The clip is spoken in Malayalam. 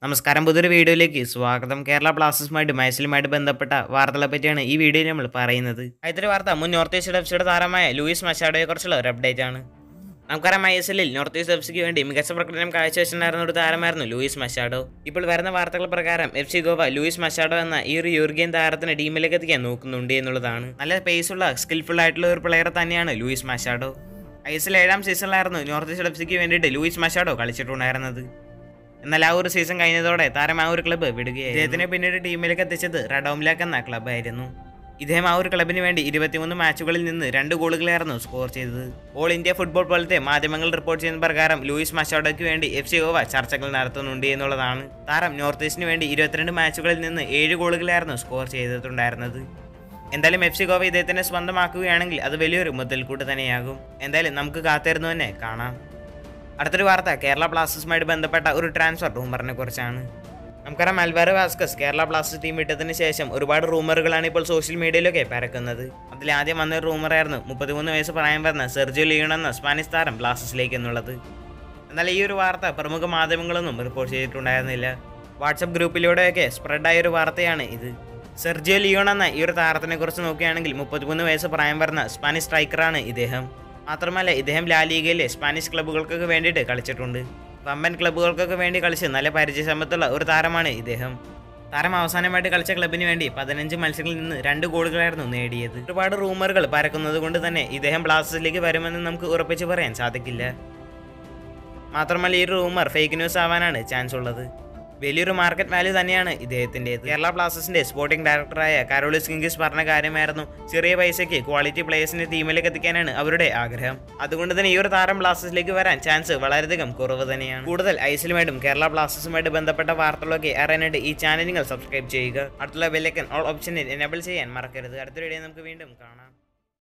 നമസ്കാരം പുതിയൊരു വീഡിയോയിലേക്ക് സ്വാഗതം കേരള ബ്ലാസ്റ്റേഴ്സുമായിട്ട് മാച്ചിലുമായിട്ട് ബന്ധപ്പെട്ട വാർത്തകളെ പറ്റിയാണ് ഈ വീഡിയോയിൽ നമ്മൾ പറയുന്നത് ആദ്യത്തെ വാർത്ത മുൻ നോർത്ത് ഈസ്റ്റ് എഫ്സിയുടെ താരമായ ലൂയിസ് മഷാഡോയെ കുറിച്ചുള്ള ഒരു അപ്ഡേറ്റ് ആണ് നമുക്കറിയാം ഐ എസ് എല്ലിൽ നോർത്ത് ഈസ്റ്റ് എഫ്സിക്ക് വേണ്ടി മികച്ച പ്രകടനം കാഴ്ചവെച്ചിട്ടുണ്ടായിരുന്ന ഒരു താരമായിരുന്നു ലൂയിസ് മഷാഡോ ഇപ്പോൾ വരുന്ന വാർത്തകൾ പ്രകാരം F C Goa Luis Machado എന്ന ഈ ഒരു യൂർഗിയൻ താരത്തിനെ ടീമിലേക്ക് എത്തിക്കാൻ നോക്കുന്നുണ്ട് എന്നുള്ളതാണ് നല്ല പേസുള്ള സ്കിൽഫുൾ ആയിട്ടുള്ള ഒരു പ്ലെയർ തന്നെയാണ് Luis Machado I S L ഏഴാം സീസണിലായിരുന്നു നോർത്ത് ഈസ്റ്റ് എഫ്സിക്ക് വേണ്ടിയിട്ട് ലൂയിസ് മഷാഡോ കളിച്ചിട്ടുണ്ടായിരുന്നത് എന്നാൽ ആ ഒരു സീസൺ കഴിഞ്ഞതോടെ താരം ആ ഒരു ക്ലബ്ബ് വിടുകയായി ഇദ്ദേഹത്തിനെ പിന്നീട് ടീമിലേക്ക് എത്തിച്ചത് റഡോംലാക്ക് എന്ന ക്ലബ്ബായിരുന്നു ഇദ്ദേഹം ആ ഒരു ക്ലബിന് വേണ്ടി ഇരുപത്തിമൂന്ന് മാച്ചുകളിൽ നിന്ന് രണ്ട് ഗോളുകളായിരുന്നു സ്കോർ ചെയ്തത് ഓൾ ഇന്ത്യ ഫുട്ബോൾ പോലത്തെ മാധ്യമങ്ങൾ റിപ്പോർട്ട് ചെയ്യുന്ന പ്രകാരം ലൂയിസ് മഷോഡോയ്ക്ക് വേണ്ടി എഫ് സി ഗോവ ചർച്ചകൾ നടത്തുന്നുണ്ട് എന്നുള്ളതാണ് താരം നോർത്ത് ഈസ്റ്റിന് വേണ്ടി ഇരുപത്തിരണ്ട് മാച്ചുകളിൽ നിന്ന് ഏഴ് ഗോളുകളായിരുന്നു സ്കോർ ചെയ്തിട്ടുണ്ടായിരുന്നത് എന്തായാലും എഫ് സി ഗോവ ഇദ്ദേഹത്തിനെ സ്വന്തമാക്കുകയാണെങ്കിൽ അത് വലിയൊരു മുതൽക്കൂട്ട് തന്നെയാകും എന്തായാലും നമുക്ക് കാത്തിരുന്നു തന്നെ കാണാം അടുത്തൊരു വാർത്ത കേരള ബ്ലാസ്റ്റേഴ്സുമായിട്ട് ബന്ധപ്പെട്ട ഒരു ട്രാൻസ്ഫർ റൂമറിനെ കുറിച്ചാണ് നമുക്കറിയാം Alvaro Vazquez Kerala Blasters team വിട്ടതിന് ശേഷം ഒരുപാട് റൂമറുകളാണ് ഇപ്പോൾ സോഷ്യൽ മീഡിയയിലൊക്കെ പരക്കുന്നത് അതിൽ ആദ്യം വന്ന ഒരു റൂമറായിരുന്നു മുപ്പത്തിമൂന്ന് വയസ്സ് പ്രായം വരുന്ന സെർജിയോ ലിയോൺ എന്ന സ്പാനിഷ് താരം ബ്ലാസ്റ്റേഴ്സിലേക്ക് എന്നുള്ളത് എന്നാൽ ഈ ഒരു വാർത്ത പ്രമുഖ മാധ്യമങ്ങളൊന്നും റിപ്പോർട്ട് ചെയ്തിട്ടുണ്ടായിരുന്നില്ല വാട്സപ്പ് ഗ്രൂപ്പിലൂടെയൊക്കെ സ്പ്രെഡായ ഒരു വാർത്തയാണ് ഇത് സെർജിയോ ലിയോൺ എന്ന ഈ ഒരു താരത്തിനെ കുറിച്ച് നോക്കുകയാണെങ്കിൽ മുപ്പത്തിമൂന്ന് വയസ്സ് പ്രായം വരുന്ന സ്പാനിഷ് സ്ട്രൈക്കറാണ് ഇദ്ദേഹം മാത്രമല്ല ഇദ്ദേഹം ലാലിഗയിലെ സ്പാനിഷ് ക്ലബ്ബുകൾക്കൊക്കെ വേണ്ടിയിട്ട് കളിച്ചിട്ടുണ്ട് വമ്പൻ ക്ലബ്ബുകൾക്കൊക്കെ വേണ്ടി കളിച്ച് നല്ല പരിചയസമ്പത്തുള്ള ഒരു താരമാണ് ഇദ്ദേഹം താരം അവസാനമായിട്ട് കളിച്ച ക്ലബിന് വേണ്ടി പതിനഞ്ച് മത്സരങ്ങളിൽ നിന്ന് രണ്ട് ഗോളുകളായിരുന്നു നേടിയത് ഒരുപാട് റൂമറുകൾ പരക്കുന്നത് കൊണ്ട് തന്നെ ഇദ്ദേഹം ബ്ലാസ്റ്റേഴ്സിലേക്ക് വരുമെന്ന് നമുക്ക് ഉറപ്പിച്ച് പറയാൻ സാധിക്കില്ല മാത്രമല്ല ഈ റൂമർ ഫേക്ക് ന്യൂസ് ആവാനാണ് ചാൻസ് ഉള്ളത് വലിയൊരു മാർക്കറ്റ് വാല്യൂ തന്നെയാണ് ഇദ്ദേഹത്തിൻ്റെ കേരള ബ്ലാസ്റ്റേഴ്സിന്റെ സ്പോർട്ടിംഗ് ഡയറക്ടറായ കാരോളിസ് കിങ്കിസ് പറഞ്ഞ കാര്യമായിരുന്നു ചെറിയ പൈസയ്ക്ക് ക്വാളിറ്റി പ്ലേയേഴ്സിനെ ടീമിലേക്ക് എത്തിക്കാനാണ് അവരുടെ ആഗ്രഹം അതുകൊണ്ട് തന്നെ ഈ ഒരു താരം ബ്ലാസ്റ്റേഴ്സിലേക്ക് വരാൻ ചാൻസ് വളരെയധികം കുറവ് തന്നെയാണ് കൂടുതൽ ഐസിലുമായിട്ടും കേരള ബ്ലാസ്റ്റേഴ്സുമായിട്ട് ബന്ധപ്പെട്ട വാർത്തകളൊക്കെ അറിയാനായിട്ട് ഈ ചാനൽ നിങ്ങൾ സബ്സ്ക്രൈബ് ചെയ്യുക അടുത്തുള്ള ബെല്ലൈക്കൻ ഓൾ ഓപ്ഷനിൽ എനേബിൾ ചെയ്യാൻ മറക്കരുത് അടുത്ത വീഡിയോ നമുക്ക് വീണ്ടും കാണാം